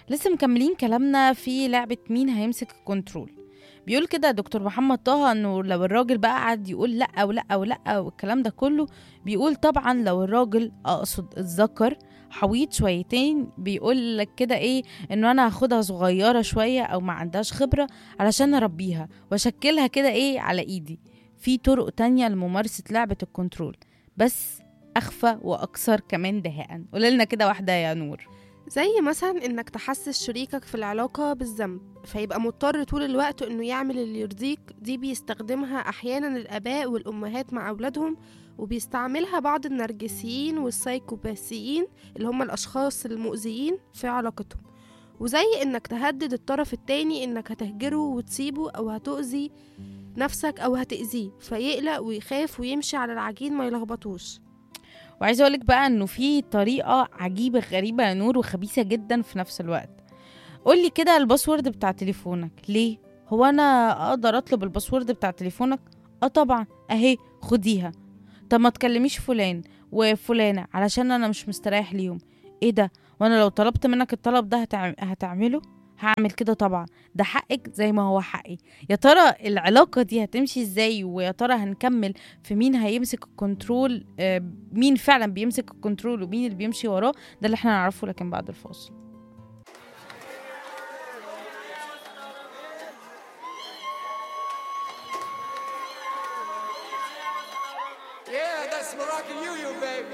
لسه مكملين كلامنا في لعبة مين هيمسك الكنترول بيقول كده دكتور محمد طه انه لو الراجل بقى قعد يقول لا ولا ولا والكلام ده كله بيقول طبعا لو الراجل اقصد اتذكر حويط شويتين بيقول لك كده ايه انه انا هاخدها صغيره شويه او ما عندهاش خبره علشان اربيها واشكلها كده ايه على ايدي في طرق تانية لممارسه لعبه الكنترول بس اخفى واكثر كمان دهاء قولنا كده واحده يا نور زي مثلا انك تحسس شريكك في العلاقة بالذنب فيبقى مضطر طول الوقت انه يعمل اللي يرضيك دي بيستخدمها احيانا الاباء والامهات مع اولادهم وبيستعملها بعض النرجسيين والسايكوباسيين اللي هم الاشخاص المؤذيين في علاقتهم وزي انك تهدد الطرف التاني انك هتهجره وتسيبه او هتؤذي نفسك او هتأذيه فيقلق ويخاف ويمشي على العجين ما يلخبطوش وعايزه اقولك بقى انه في طريقه عجيبه غريبه يا نور وخبيثه جدا في نفس الوقت قولي كده الباسورد بتاع تليفونك ليه هو انا اقدر اطلب الباسورد بتاع تليفونك اه طبعا اهي خديها طب ما تكلميش فلان وفلانه علشان انا مش مستريح ليهم ايه ده وانا لو طلبت منك الطلب ده هتعم... هتعمله هعمل كده طبعا ده حقك زي ما هو حقي يا ترى العلاقة دي هتمشي ازاي ويا ترى هنكمل في مين هيمسك الكنترول آه، مين فعلا بيمسك الكنترول ومين اللي بيمشي وراه ده اللي احنا نعرفه لكن بعد الفاصل Yeah, that's Moroccan you, you baby.